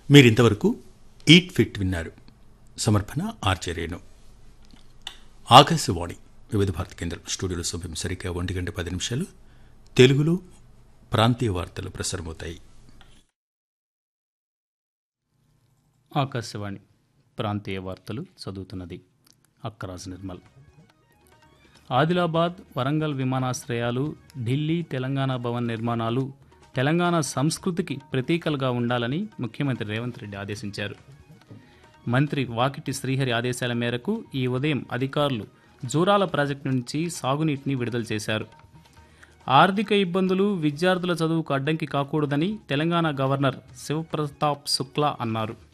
మీరింతవరకు eat fit విన్నారు సమర్పణ ఆర్చర్యను ఆకాశవాణి వివిధ భారత కేంద్రం స్టూడియోలో సమయం సరిగ్గా ఒంటి గంట పది నిమిషాలు తెలుగులో ప్రాంతీయ వార్తలు ప్రసారమవుతాయి ఆకాశవాణి ప్రాంతీయ వార్తలు చదువుతున్నది అక్కరాజు నిర్మల్ ఆదిలాబాద్ వరంగల్ విమానాశ్రయాలు ఢిల్లీ తెలంగాణ భవన్ నిర్మాణాలు తెలంగాణ సంస్కృతికి ప్రతీకలుగా ఉండాలని ముఖ్యమంత్రి రేవంత్ రెడ్డి ఆదేశించారు మంత్రి వాకిటి శ్రీహరి ఆదేశాల మేరకు ఈ ఉదయం అధికారులు జూరాల ప్రాజెక్టు నుంచి సాగునీటిని విడుదల చేశారు ఆర్థిక ఇబ్బందులు విద్యార్థుల చదువుకు అడ్డంకి కాకూడదని తెలంగాణ గవర్నర్ శివప్రతాప్ శుక్లా అన్నారు